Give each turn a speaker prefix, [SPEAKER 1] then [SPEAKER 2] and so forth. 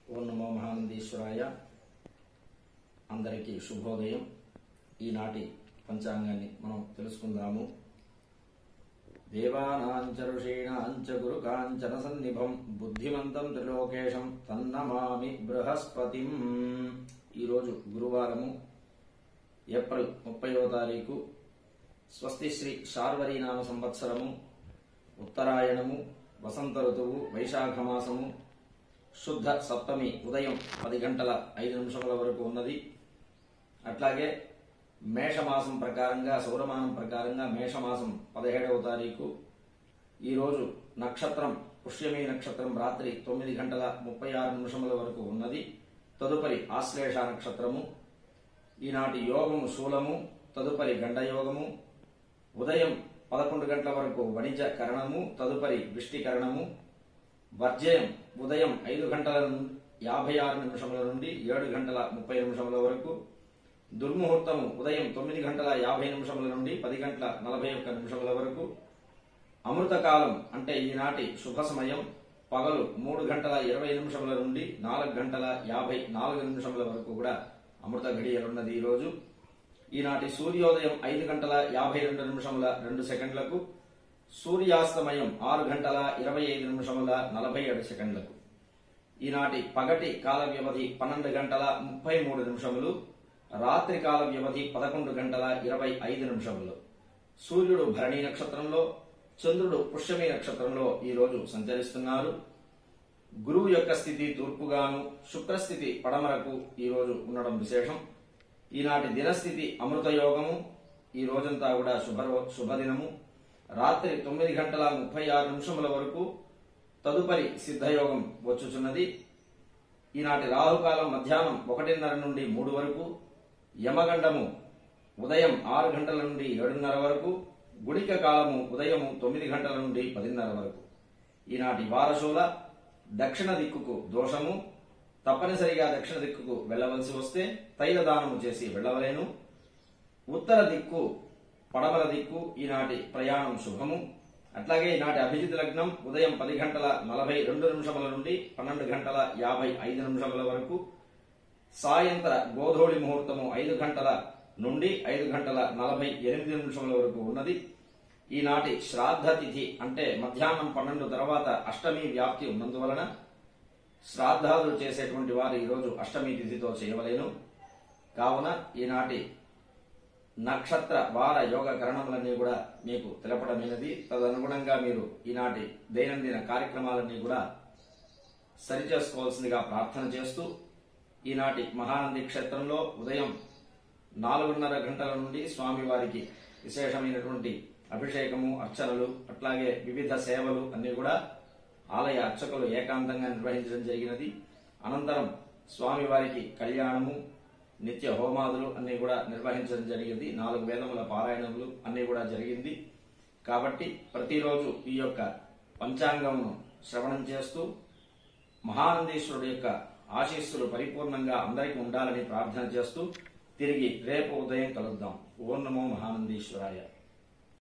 [SPEAKER 1] ఓం నమో మహానందీశ్వరాయ అందరికీ శుభోదయం ఈనాటి పంచాంగాన్ని మనం తెలుసుకుందాము దేవానాంచ ఋషీణాంచ గురుకాంచన సన్నిభం బుద్ధిమంతం త్రిలోకేశం తన్నమామి బృహస్పతిం ఈరోజు గురువారము ఏప్రిల్ ముప్పైవ తారీఖు స్వస్తి శ్రీ శార్వరీనామ సంవత్సరము ఉత్తరాయణము వసంత ఋతువు వైశాఖ మాసము శుద్ధ సప్తమి ఉదయం పది గంటల ఐదు నిమిషముల వరకు ఉన్నది అట్లాగే మేషమాసం ప్రకారంగా సౌరమానం ప్రకారంగా మేషమాసం పదిహేడవ తారీఖు ఈరోజు నక్షత్రం పుష్యమి నక్షత్రం రాత్రి తొమ్మిది గంటల ముప్పై ఆరు నిమిషముల వరకు ఉన్నది తదుపరి ఆశ్లేష నక్షత్రము ఈనాటి యోగము శూలము తదుపరి గండయోగము ఉదయం పదకొండు గంటల వరకు వణిజ కరణము తదుపరి విష్టికరణము వర్జయం ఉదయం ఐదు గంటల నుండి యాభై ఆరు నిమిషముల నుండి ఏడు గంటల ముప్పై నిమిషముల వరకు దుర్ముహూర్తము ఉదయం తొమ్మిది గంటల యాభై నిమిషముల నుండి పది గంటల నలభై ఒక్క నిమిషముల వరకు అమృతకాలం అంటే ఈనాటి శుభ సమయం పగలు మూడు గంటల ఇరవై నిమిషముల నుండి నాలుగు గంటల యాభై నాలుగు నిమిషముల వరకు కూడా అమృత ఘడియలున్నది ఈరోజు ఈనాటి సూర్యోదయం ఐదు గంటల యాభై రెండు నిమిషముల రెండు సెకండ్లకు సూర్యాస్తమయం ఆరు గంటల ఇరవై ఐదు నిమిషముల నలభై ఏడు సెకండ్లకు ఈనాటి పగటి కాల వ్యవధి పన్నెండు గంటల ముప్పై మూడు నిమిషములు రాత్రి కాల వ్యవధి పదకొండు గంటల ఇరవై ఐదు నిమిషములు సూర్యుడు భరణి నక్షత్రంలో చంద్రుడు పుష్యమి నక్షత్రంలో ఈ రోజు సంచరిస్తున్నారు గురువు యొక్క స్థితి తూర్పుగాను శుక్రస్థితి పడమరకు ఈ రోజు ఉండడం విశేషం ఈనాటి దినస్థితి అమృత యోగము ఈ రోజంతా కూడా శుభ శుభదినము రాత్రి తొమ్మిది గంటల ముప్పై ఆరు నిమిషముల వరకు తదుపరి సిద్ధయోగం వచ్చుచున్నది ఈనాటి రాహుకాలం మధ్యాహ్నం ఒకటిన్నర నుండి మూడు వరకు యమగండము ఉదయం ఆరు గంటల నుండి ఏడున్నర వరకు గుడిక కాలము ఉదయము తొమ్మిది గంటల నుండి పదిన్నర వరకు ఈనాటి వారశూల దక్షిణ దిక్కుకు దోషము తప్పనిసరిగా దక్షిణ దిక్కుకు వెళ్ళవలసి వస్తే తైల దానము చేసి వెళ్ళవలేను ఉత్తర దిక్కు పడమర దిక్కు ఈనాటి ప్రయాణం శుభము అట్లాగే ఈనాటి అభిజిత్ లగ్నం ఉదయం పది గంటల నలభై రెండు నిమిషముల నుండి పన్నెండు గంటల యాభై ఐదు నిమిషముల వరకు సాయంత్ర గోధోళి ముహూర్తము ఐదు గంటల నుండి ఐదు గంటల నలభై ఎనిమిది నిమిషముల వరకు ఉన్నది ఈనాటి శ్రాద్ధ తిథి అంటే మధ్యాహ్నం పన్నెండు తర్వాత అష్టమి వ్యాప్తి ఉన్నందువలన శ్రాద్ధాదులు చేసేటువంటి వారు ఈరోజు అష్టమి తిథితో చేయవలేను కావున ఈనాటి నక్షత్ర వార యోగ కరణములన్నీ కూడా మీకు తెలపడమైనది తదనుగుణంగా మీరు ఈనాటి దైనందిన కార్యక్రమాలన్నీ కూడా సరిచేసుకోవాల్సిందిగా ప్రార్థన చేస్తూ ఈనాటి మహానంది క్షేత్రంలో ఉదయం నాలుగున్నర గంటల నుండి స్వామివారికి విశేషమైనటువంటి అభిషేకము అర్చనలు అట్లాగే వివిధ సేవలు అన్ని కూడా ఆలయ అర్చకులు ఏకాంతంగా నిర్వహించడం జరిగినది అనంతరం స్వామివారికి కళ్యాణము నిత్య హోమాదులు అన్ని కూడా నిర్వహించడం జరిగింది నాలుగు వేదముల పారాయణములు అన్ని కూడా జరిగింది కాబట్టి ప్రతిరోజు ఈ యొక్క పంచాంగమును శ్రవణం చేస్తూ మహానందీశ్వరుడు యొక్క ఆశీస్సులు పరిపూర్ణంగా అందరికీ ఉండాలని ప్రార్థన చేస్తూ తిరిగి రేపు ఉదయం కలుద్దాం ఓం నమో మహానందీశ్వరాయ